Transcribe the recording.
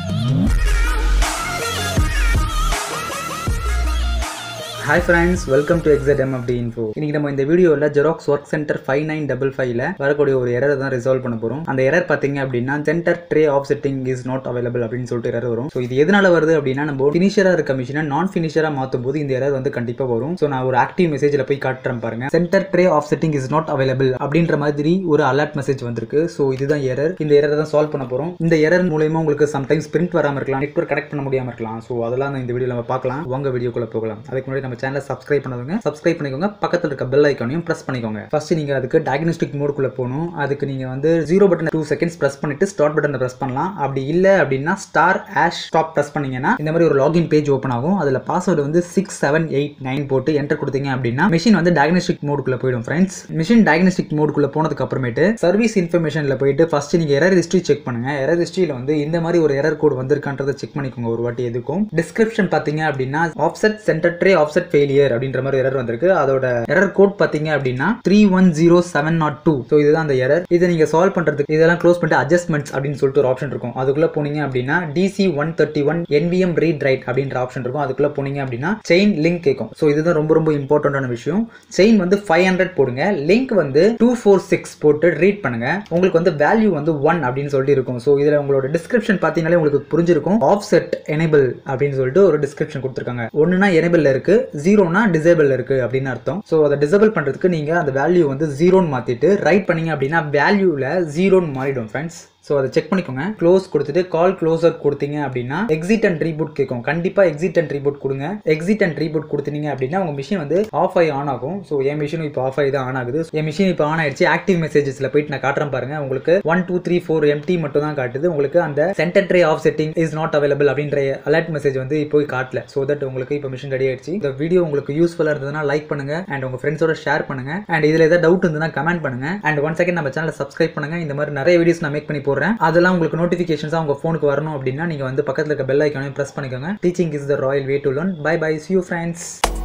hi friends welcome to exceed MFD info இன்னைக்கு நம்ம இந்த வீடியோவில் xerox work centre five nine double ஃபைவ்ல வரக்கூடிய ஒரு எரர் தான் ரிசால்வ் பண்ண போகிறோம் அந்த எரர் பார்த்தீங்க அப்படின்னா centre tray of setting is not available அப்படின்னு சொல்லிட்டு எரர் வரும் ஸோ இது எதனால வருது அப்படின்னா நம்ம ஃபினிஷராக இருக்க மிஷினை நான் ஃபினிஷராக மாற்றும் போது இந்த எரர் வந்து கண்டிப்பாக வரும் ஸோ நான் ஒரு ஆக்டிவ் மெசேஜில் போய் காட்டுறேன் பாருங்க centre tray of setting is not available அப்படின்ற மாதிரி ஒரு அலர்ட் மெசேஜ் வந்திருக்கு ஸோ இதுதான் எரர் இந்த எரர் தான் சால்வ் பண்ண போகிறோம் இந்த எரர் மூலயமா உங்களுக்கு சம்டைம்ஸ் பிரிண்ட் வராமல் இருக்கலாம் நெட்ஒர்க் கனெக்ட் பண்ண முடியாமல் இருக்கலாம் ஸோ அதெல்லாம் நான் இந்த வீடியோ நம்ம பார்க்கலாம் வாங்க வீடியோக்குள்ள போகலாம் அதுக்கு முன்னாடி நம்ம சேனலை சப்ஸ்கிரைப் பண்ணாதவங்க சப்ஸ்கிரைப் பண்ணிக்கோங்க பக்கத்தில் இருக்க பெல் ஐக்கானையும் ப்ரெஸ் பண்ணிக்கோங்க ஃபர்ஸ்ட் நீங்கள் அதுக்கு டயக்னோஸ்டிக் மோடுக்குள்ள போகணும் அதுக்கு நீங்கள் வந்து zero button two seconds press பண்ணிட்டு ஸ்டார்ட் பட்டனை ப்ரெஸ் பண்ணலாம் அப்படி இல்லை அப்படின்னா ஸ்டார் ஆஷ் ஸ்டாப் ப்ரெஸ் பண்ணீங்கன்னா இந்த மாதிரி ஒரு லாகின் பேஜ் ஓப்பன் ஆகும் அதில் பாஸ்வேர்டு வந்து சிக்ஸ் செவன் எயிட் நைன் போட்டு என்டர் கொடுத்தீங்க அப்படின்னா மிஷின் வந்து டயக்னோஸ்டிக் மோடுக்குள்ள போயிடும் ஃப்ரெண்ட்ஸ் மிஷின் டயக்னோஸ்டிக் மோடுக்குள்ள போனதுக்கு அப்புறமேட்டு சர்வீஸ் இன்ஃபர்மேஷனில் போயிட்டு ஃபர்ஸ்ட் நீங்கள் எரர் ஹிஸ்ட்ரி செக் பண்ணுங்க எரர் ஹிஸ்ட்ரியில் வந்து இந்த மாதிரி ஒரு எரர் கோட் வந்திருக்கான்றதை செக் பண்ணிக்கோங்க ஒரு வாட்டி எதுக்கும் டிஸ்கிரிப்ஷன் பார்த்தீங்க அப்படின்னா offset centre tray offset failure அப்படின்ற மாதிரி எரர் வந்திருக்கு அதோட எரர் கோட் பார்த்தீங்க அப்படின்னா three one zero seven not two so இதுதான் அந்த எரர் இதை நீங்கள் சால்வ் பண்ணுறதுக்கு இதெல்லாம் க்ளோஸ் பண்ணிட்டு அட்ஜஸ்ட்மெண்ட்ஸ் அப்படின்னு சொல்லிட்டு ஒரு ஆப்ஷன் இருக்கும் அதுக்குள்ளே போனீங்க அப்படின்னா DC one thirty one NBM read write அப்படின்ற ஆப்ஷன் இருக்கும் அதுக்குள்ளே போனீங்க அப்படின்னா செயின் லிங்க் கேட்கும் ஸோ இதுதான் ரொம்ப ரொம்ப இம்பார்ட்டண்டான விஷயம் செயின் வந்து ஃபைவ் ஹண்ட்ரட் போடுங்க லிங்க் வந்து டூ ஃபோர் சிக்ஸ் போட்டு ரீட் பண்ணுங்க உங்களுக்கு வந்து வேல்யூ வந்து ஒன் அப்படின்னு சொல்லிட்டு இருக்கும் ஸோ இதில் உங்களோட டிஸ்கிரிப்ஷன் பார்த்தீங்கன்னாலே உங்களுக்கு புரிஞ்சிருக்கும் ஆஃப் செட் எனேபிள் அப்படின்னு சொல்லிட்டு ஒரு டிஸ்கிரிப்ஷன் கொடுத்துருக்காங்க ஒன்றுனா எனேபிள் இருக்கு ஜீரோனா டிசேபிள் இருக்கு அப்படின்னு அர்த்தம் ஸோ அதை டிசேபிள் பண்ணுறதுக்கு நீங்கள் அந்த வேல்யூ வந்து ஜீரோன்னு மாற்றிட்டு ரைட் பண்ணீங்க அப்படின்னா வேல்யூவில் ஜீரோன்னு மாறிடும் ஃப்ரெண்ட்ஸ் ஸோ அதை செக் பண்ணிக்கோங்க க்ளோஸ் கொடுத்துட்டு கால் க்ளோசர் கொடுத்தீங்க அப்படின்னா எக்ஸிட் அண்ட் ரீபூட் கேட்கும் கண்டிப்பாக எக்ஸிட் அண்ட் ரீபூட் கொடுங்க எக்ஸிட் அண்ட் ரீபூட் கொடுத்தீங்க அப்படின்னா உங்கள் மிஷின் வந்து ஆஃப் ஆகி ஆன் ஆகும் ஸோ என் மிஷினும் இப்போ ஆஃப் ஆகி தான் ஆன் ஆகுது என் மிஷின் இப்போ ஆன் ஆயிடுச்சு ஆக்டிவ் மெசேஜஸில் போயிட்டு நான் காட்டுறேன் பாருங்க உங்களுக்கு one two three four empty மட்டும் தான் காட்டுது உங்களுக்கு அந்த centre tray of setting is not available அப்படின்ற அலர்ட் மெசேஜ் வந்து இப்போ காட்டல ஸோ தட் உங்களுக்கு இப்போ மிஷின் ரெடி ஆயிடுச்சு இந்த வீடியோ உங்களுக்கு யூஸ்ஃபுல்லாக இருந்ததுன்னா லைக் பண்ணுங்க அண்ட் உங்க ஃப்ரெண்ட்ஸோட ஷேர் பண்ணுங்க அண்ட் இதில் ஏதாவது டவுட் இருந்ததுன்னா கமெண்ட் பண்ணுங்க அண்ட் ஒன் செகண்ட் நம்ம சேனலை சப்ஸ்கிரைப் பண்ணுங்க இந்த மாதிரி நிறைய வீடியோஸ் நான் மேக் பண்ணி போடுறேன் அதெல்லாம் உங்களுக்கு நோட்டிஃபிகேஷன்ஸாக உங்கள் ஃபோனுக்கு வரணும் அப்படின்னா நீங்கள் வந்து பக்கத்தில் இருக்க பெல் ஐக்கானையும் ப்ரெஸ் பண்ணிக்கோங்க teaching is the royal way to learn bye bye see you friends